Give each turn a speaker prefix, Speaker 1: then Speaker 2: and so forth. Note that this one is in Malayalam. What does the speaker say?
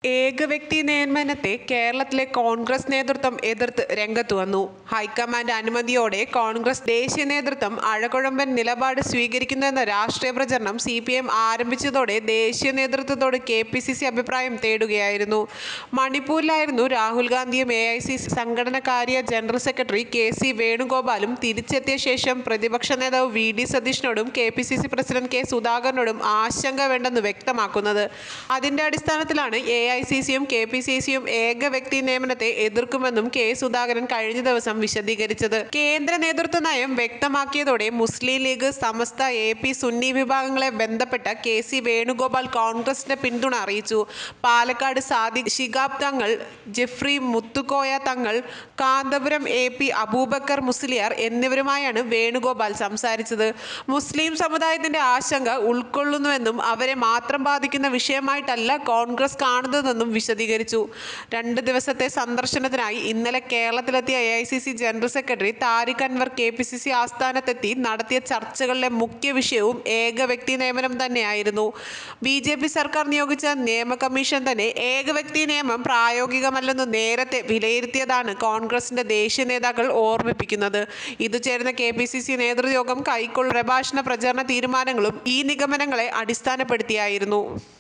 Speaker 1: ഏകവ്യക്തി നിയമനത്തെ കേരളത്തിലെ കോൺഗ്രസ് നേതൃത്വം എതിർത്ത് രംഗത്ത് വന്നു ഹൈക്കമാൻഡ് അനുമതിയോടെ കോൺഗ്രസ് ദേശീയ നേതൃത്വം അഴകുഴമ്പൻ നിലപാട് സ്വീകരിക്കുന്നുവെന്ന രാഷ്ട്രീയ പ്രചരണം സി പി എം ആരംഭിച്ചതോടെ ദേശീയ നേതൃത്വത്തോട് കെ പി സി സി അഭിപ്രായം തേടുകയായിരുന്നു മണിപ്പൂരിലായിരുന്നു രാഹുൽ ഗാന്ധിയും എ ഐ സി സി സംഘടനകാര്യ ജനറൽ സെക്രട്ടറി കെ സി വേണുഗോപാലും തിരിച്ചെത്തിയ ശേഷം പ്രതിപക്ഷ നേതാവ് വി ഡി സതീഷിനോടും K P C C president K സുധാകരനോടും ആശങ്ക വേണ്ടെന്ന് വ്യക്തമാക്കുന്നത് അതിന്റെ അടിസ്ഥാനത്തിലാണ് എ ഐ സി സിയും കെ പി സി സിയും ഏക വ്യക്തി നിയമനത്തെ എതിർക്കുമെന്നും കെ സുധാകരൻ കഴിഞ്ഞ ദിവസം വിശദീകരിച്ചത് കേന്ദ്ര നേതൃത്വ നയം വ്യക്തമാക്കിയതോടെ മുസ്ലിം ലീഗ് സമസ്ത എ പി സുന്നി വിഭാഗങ്ങളെ ബന്ധപ്പെട്ട കെ സി വേണുഗോപാൽ കോൺഗ്രസിന്റെ പിന്തുണ അറിയിച്ചു പാലക്കാട് സാദിഖ് ശിഹാബ് തങ്ങൾ ജെഫ്രി മുത്തുക്കോയ തങ്ങൾ കാന്തപുരം എ പി അബൂബക്കർ മുസ്ലിയാർ എന്നിവരുമായാണ് വേണുഗോപാൽ സംസാരിച്ചത് മുസ്ലിം സമുദായത്തിന്റെ ആശങ്ക ഉൾക്കൊള്ളുന്നുവെന്നും അവരെ മാത്രം ബാധിക്കുന്ന വിഷയമായിട്ടല്ല കോൺഗ്രസ് കാണുന്നതെന്നും വിശദീകരിച്ചു രണ്ട് ദിവസത്തെ സന്ദർശനത്തിനായി ഇന്നലെ കേരളത്തിലെത്തിയ A I C C general secretary Tariq Anwar K P C C ആസ്ഥാനത്തെത്തി നടത്തിയ ചർച്ചകളിലെ മുഖ്യ വിഷയവും ഏക വ്യക്തി നിയമനം തന്നെയായിരുന്നു ബി ജെ പി സർക്കാർ നിയോഗിച്ച നിയമ കമ്മീഷൻ തന്നെ ഏക വ്യക്തി നിയമം പ്രായോഗികമല്ലെന്ന് നേരത്തെ വിലയിരുത്തിയതാണ് കോൺഗ്രസിന്റെ ദേശീയ നേതാക്കൾ ഓർമ്മിപ്പിക്കുന്നത് ഇത് ചേർന്ന കെ പി സി സി നേതൃയോഗം കൈക്കൊള്ള പ്രഭാഷണ പ്രചരണ തീരുമാനങ്ങളും ഈ നിഗമനങ്ങളെ അടിസ്ഥാനപ്പെടുത്തിയായിരുന്നു